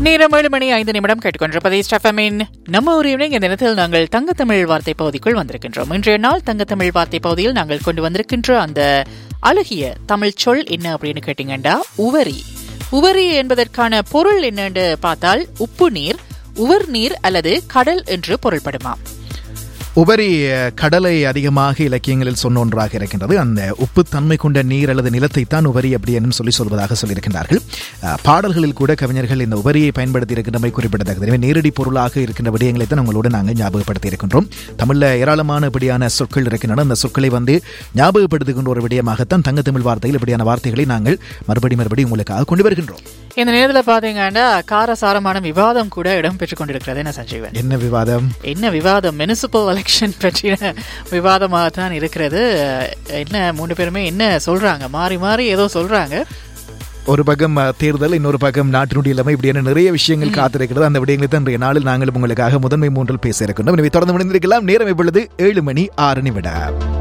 நேரம் ஏழு மணி ஐந்து நிமிடம் கேட்டுக்கொண்டிருப்பதை ஸ்டெஃபமின் நம்ம ஒரு ஈவினிங் இந்த தினத்தில் நாங்கள் தங்கத்தமிழ் வார்த்தை பகுதிக்குள் வந்திருக்கின்றோம் இன்றைய நாள் தங்கத்தமிழ் வார்த்தை பகுதியில் நாங்கள் கொண்டு வந்திருக்கின்ற அந்த அழகிய தமிழ் சொல் என்ன அப்படின்னு கேட்டீங்கன்னா உவரி உவரி என்பதற்கான பொருள் என்னன்னு பார்த்தால் உப்பு நீர் உவர் நீர் அல்லது கடல் என்று பொருள்படுமாம் உபரி அஹ், கடலை அதிகமாக இலக்கியங்களில் சொன்ன ஒன்றாக இருக்கின்றது அந்த உப்புத்தன்மை கொண்ட நீர் அல்லது நிலத்தை தான் உபரி அப்படி என்று சொல்லி சொல்வதாக சொல்லியிருக்கின்றார்கள் அஹ், பாடல்களில் கூட கவிஞர்கள் இந்த உபரியை பயன்படுத்தி இருக்கின்றமை குறிப்பிடத்தக்கது எனவே நேரடி பொருளாக இருக்கின்ற விடயங்களை தான் உங்களோடு நாங்கள் ஞாபகப்படுத்தி இருக்கின்றோம் தமிழில் ஏராளமான இப்படியான சொற்கள் இருக்கின்றன அந்த சொற்களை வந்து ஞாபகப்படுத்துகின்ற ஒரு விடயமாகத்தான் தங்கத்தமிழ் வார்த்தையில் இப்படியான வார்த்தைகளை நாங்கள் மறுபடி மறுபடி உங்களுக்காக கொண்டு வருகின்றோம் இந்த நேரத்தில் பாத்தீங்கன்னா காரசாரமான விவாதம் கூட இடம்பெற்றுக் கொண்டிருக்கிறது என்ன சஞ்சீவன் என்ன விவாதம் என்ன விவாதம் முனிசிபல் எலெக்ஷன் பற்றின விவாதமாக தான் இருக்கிறது என்ன மூணு பேருமே என்ன சொல்றாங்க மாறி மாறி ஏதோ சொல்றாங்க ஒரு பக்கம் அஹ், தேர்தல் இன்னொரு பக்கம் நாட்டினுடைய இளமை இப்படியான நிறைய விஷயங்கள் காத்திருக்கிறது அந்த விடயங்களை தான் இன்றைய நாளில் நாங்கள் உங்களுக்காக முதன்மை மூன்றில் பேச இருக்கின்றோம் எனவே தொடர்ந்து முடிந்திருக்கலாம் நேரம் இப்பொழுது ஏழு மணி ஆறு நிமிடம்